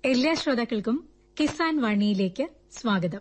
എല്ലാ ശ്രോതാക്കൾക്കും കിസാൻ വാണിയിലേക്ക് സ്വാഗതം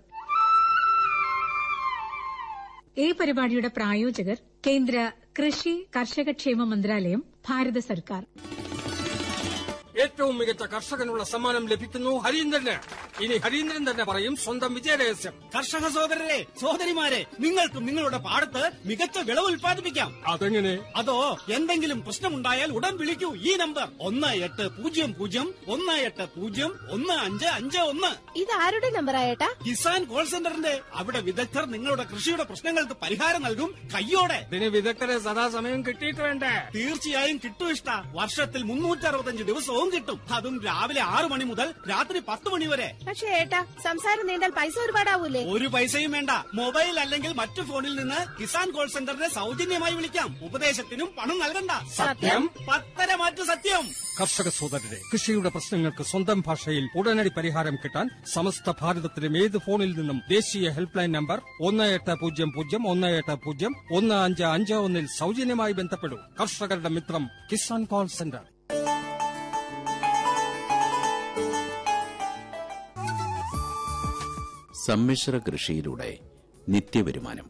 ഈ പരിപാടിയുടെ പ്രായോജകർ കേന്ദ്ര കൃഷി കർഷകക്ഷേമ മന്ത്രാലയം ഭാരത സർക്കാർ ഏറ്റവും മികച്ച കർഷകനുള്ള സമ്മാനം ലഭിക്കുന്നു ഹരീന്ദ്രന് ഇനി ഹരീന്ദ്രൻ തന്നെ പറയും സ്വന്തം വിജയരഹസ്യം കർഷക സഹോദരരെ സഹോദരിമാരെ നിങ്ങൾക്കും നിങ്ങളുടെ പാടത്ത് മികച്ച വിളവ് ഉൽപ്പാദിപ്പിക്കാം അതെങ്ങനെ അതോ എന്തെങ്കിലും പ്രശ്നമുണ്ടായാൽ ഉടൻ വിളിക്കൂ ഈ നമ്പർ ഒന്ന് എട്ട് പൂജ്യം പൂജ്യം ഒന്ന് എട്ട് പൂജ്യം ഒന്ന് അഞ്ച് അഞ്ച് ഒന്ന് ഇതാരുടെ നമ്പറായേട്ടാ കിസാൻ കോൾ സെന്ററിന്റെ അവിടെ വിദഗ്ധർ നിങ്ങളുടെ കൃഷിയുടെ പ്രശ്നങ്ങൾക്ക് പരിഹാരം നൽകും കയ്യോടെ ഇതിന് വിദഗ്ധരെ സദാസമയം കിട്ടിയിട്ട് വേണ്ടേ തീർച്ചയായും കിട്ടും ഇഷ്ട വർഷത്തിൽ മുന്നൂറ്റി അറുപത്തഞ്ച് ദിവസവും കിട്ടും അതും രാവിലെ ആറു മണി മുതൽ രാത്രി പത്ത് മണി വരെ പക്ഷേ ഏട്ടാ സംസാരം നീണ്ടാൽ പൈസ ഒരുപാടാവൂലേ ഒരു പൈസയും വേണ്ട മൊബൈൽ അല്ലെങ്കിൽ മറ്റു ഫോണിൽ നിന്ന് കിസാൻ കോൾ സെന്ററിനെ സൗജന്യമായി വിളിക്കാം ഉപദേശത്തിനും പണം നൽകണ്ട സത്യം? പത്തര മാറ്റു സത്യം കർഷക സോദരരെ കൃഷിയുടെ പ്രശ്നങ്ങൾക്ക് സ്വന്തം ഭാഷയിൽ ഉടനടി പരിഹാരം കിട്ടാൻ സമസ്ത ഭാരതത്തിലും ഏത് ഫോണിൽ നിന്നും ദേശീയ ഹെൽപ്പ് ലൈൻ നമ്പർ ഒന്ന് എട്ട് പൂജ്യം പൂജ്യം ഒന്ന് എട്ട് പൂജ്യം ഒന്ന് അഞ്ച് അഞ്ച് ഒന്നിൽ സൗജന്യമായി ബന്ധപ്പെടൂ കർഷകരുടെ മിത്രം കിസാൻ കോൾ സെന്റർ സമ്മിശ്ര കൃഷിയിലൂടെ നിത്യവരുമാനം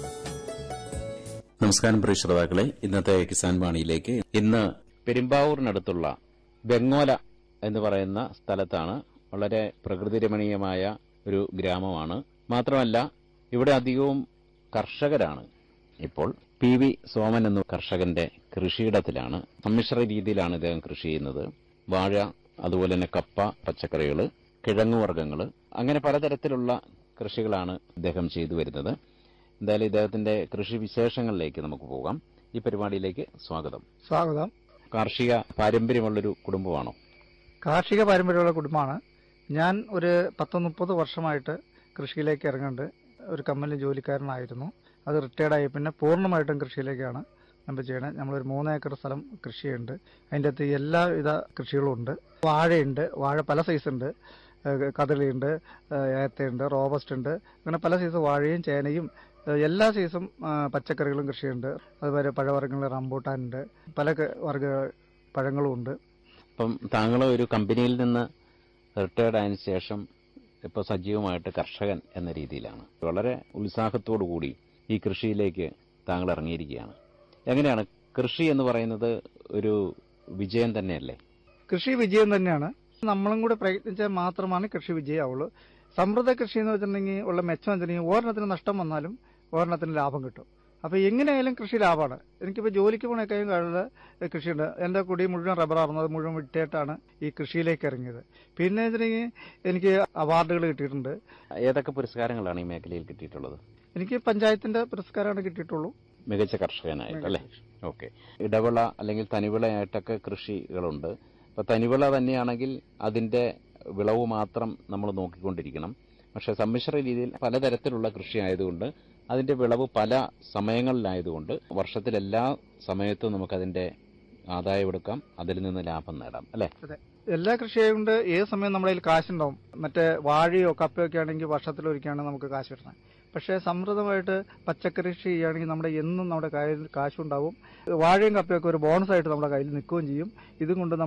നമസ്കാരം പ്രിയ ശ്രോതാക്കളെ ഇന്നത്തെ കിസാൻ വാണിയിലേക്ക് ഇന്ന് പെരുമ്പാവൂരിനടുത്തുള്ള ബെങ്ങോല എന്ന് പറയുന്ന സ്ഥലത്താണ് വളരെ പ്രകൃതിരമണീയമായ ഒരു ഗ്രാമമാണ് മാത്രമല്ല ഇവിടെ അധികവും കർഷകരാണ് ഇപ്പോൾ പി വി സോമൻ എന്ന കർഷകന്റെ കൃഷിയിടത്തിലാണ് സമ്മിശ്ര രീതിയിലാണ് ഇദ്ദേഹം കൃഷി ചെയ്യുന്നത് വാഴ അതുപോലെ തന്നെ കപ്പ പച്ചക്കറികൾ കിഴങ്ങുവർഗ്ഗങ്ങൾ അങ്ങനെ പലതരത്തിലുള്ള കൃഷികളാണ് ഇദ്ദേഹം ചെയ്തു വരുന്നത് എന്തായാലും ഇദ്ദേഹത്തിന്റെ കൃഷി വിശേഷങ്ങളിലേക്ക് നമുക്ക് പോകാം ഈ പരിപാടിയിലേക്ക് സ്വാഗതം സ്വാഗതം കാർഷിക പാരമ്പര്യമുള്ളൊരു കുടുംബമാണോ കാർഷിക പാരമ്പര്യമുള്ള കുടുംബമാണ് ഞാൻ ഒരു പത്ത് മുപ്പത് വർഷമായിട്ട് കൃഷിയിലേക്ക് ഇറങ്ങുന്നുണ്ട് ഒരു കമ്പനി ജോലിക്കാരനായിരുന്നു അത് റിട്ടയർഡായി പിന്നെ പൂർണ്ണമായിട്ടും കൃഷിയിലേക്കാണ് നമ്മൾ ചെയ്യണത് നമ്മളൊരു മൂന്ന് ഏക്കർ സ്ഥലം കൃഷിയുണ്ട് അതിൻ്റെ അകത്ത് എല്ലാവിധ കൃഷികളും ഉണ്ട് വാഴയുണ്ട് വാഴ പല സൈസ് ഉണ്ട് ഏഹ് കദളിയുണ്ട് ഏഹ് ഏത്തയുണ്ട് റോബസ്റ്റ് ഉണ്ട് അങ്ങനെ പല സൈസ് വാഴയും ചേനയും ഏഹ് എല്ലാ സൈസും ആ, പച്ചക്കറികളും കൃഷിയുണ്ട് അതുപോലെ പഴവർഗ്ഗങ്ങൾ റംബൂട്ടാനുണ്ട് പല ക- വർഗ്ഗ പഴങ്ങളും ഉണ്ട് അപ്പം താങ്കൾ ഒരു കമ്പനിയിൽ നിന്ന് റിട്ടയർഡ് ആയതിനു ശേഷം ഇപ്പോൾ സജീവമായിട്ട് കർഷകൻ എന്ന രീതിയിലാണ് വളരെ ഉത്സാഹത്തോടു കൂടി ഈ കൃഷിയിലേക്ക് താങ്കൾ ഇറങ്ങിയിരിക്കുകയാണ് എങ്ങനെയാണ് കൃഷി എന്ന് പറയുന്നത് ഒരു വിജയം തന്നെയല്ലേ കൃഷി വിജയം തന്നെയാണ് നമ്മളും കൂടെ പ്രയത്നിച്ചാൽ മാത്രമാണ് കൃഷി വിജയമാവുള്ളൂ സമൃദ്ധ കൃഷി എന്ന് വെച്ചിട്ടുണ്ടെങ്കിൽ ഉള്ള മെച്ചം വെച്ചിട്ടുണ്ടെങ്കിൽ ഒരെണ്ണത്തിന് നഷ്ടം വന്നാലും ഒരെണ്ണത്തിന് ലാഭം കിട്ടും അപ്പൊ എങ്ങനെയായാലും കൃഷി ലാഭമാണ് എനിക്കിപ്പോ ജോലിക്ക് പോണേക്കാളും കൂടുതൽ കൃഷിയുണ്ട് എന്റെ കുടി മുഴുവൻ റബ്ബറായിരുന്നു അത് മുഴുവൻ വിട്ടിട്ടാണ് ഈ കൃഷിയിലേക്ക് ഇറങ്ങിയത് പിന്നെ വെച്ചിട്ടുണ്ടെങ്കിൽ എനിക്ക് അവാർഡുകൾ കിട്ടിയിട്ടുണ്ട് ഏതൊക്കെ പുരസ്കാരങ്ങളാണ് ഈ മേഖലയിൽ കിട്ടിയിട്ടുള്ളത് എനിക്ക് പഞ്ചായത്തിന്റെ പുരസ്കാരമാണ് കിട്ടിയിട്ടുള്ളൂ മികച്ച കർഷകനായിട്ട് അല്ലേ ഓക്കെ ഇടവിള അല്ലെങ്കിൽ തനിവിളയായിട്ടൊക്കെ കൃഷികളുണ്ട് അപ്പൊ തനിവിള തന്നെയാണെങ്കിൽ അതിന്റെ വിളവ് മാത്രം നമ്മൾ നോക്കിക്കൊണ്ടിരിക്കണം പക്ഷെ സമ്മിശ്ര രീതിയിൽ പലതരത്തിലുള്ള കൃഷി ആയതുകൊണ്ട് അതിന്റെ വിളവ് പല സമയങ്ങളിലായതുകൊണ്ട് വർഷത്തിൽ എല്ലാ സമയത്തും നമുക്കതിന്റെ ആദായം എടുക്കാം അതിൽ നിന്ന് ലാഭം നേടാം അല്ലെ എല്ലാ കൃഷിയായതുകൊണ്ട് ഏത് സമയം നമ്മുടെ കയ്യിൽ കാശുണ്ടാവും മറ്റേ വാഴയോ കപ്പയോ ഒക്കെ ആണെങ്കിൽ വർഷത്തിലൊരിക്കലാണ് നമുക്ക് കാശ് കിട്ടുന്നത് പക്ഷേ സമൃദ്ധമായിട്ട് പച്ചക്കറി കൃഷി ചെയ്യുകയാണെങ്കിൽ നമ്മുടെ എന്നും നമ്മുടെ കയ്യിൽ കാശുണ്ടാവും വാഴയും കപ്പയൊക്കെ ഒരു ബോണസ് ആയിട്ട് നമ്മുടെ കയ്യിൽ നിൽക്കുകയും ചെയ്യും ഇതും കൊണ്ട്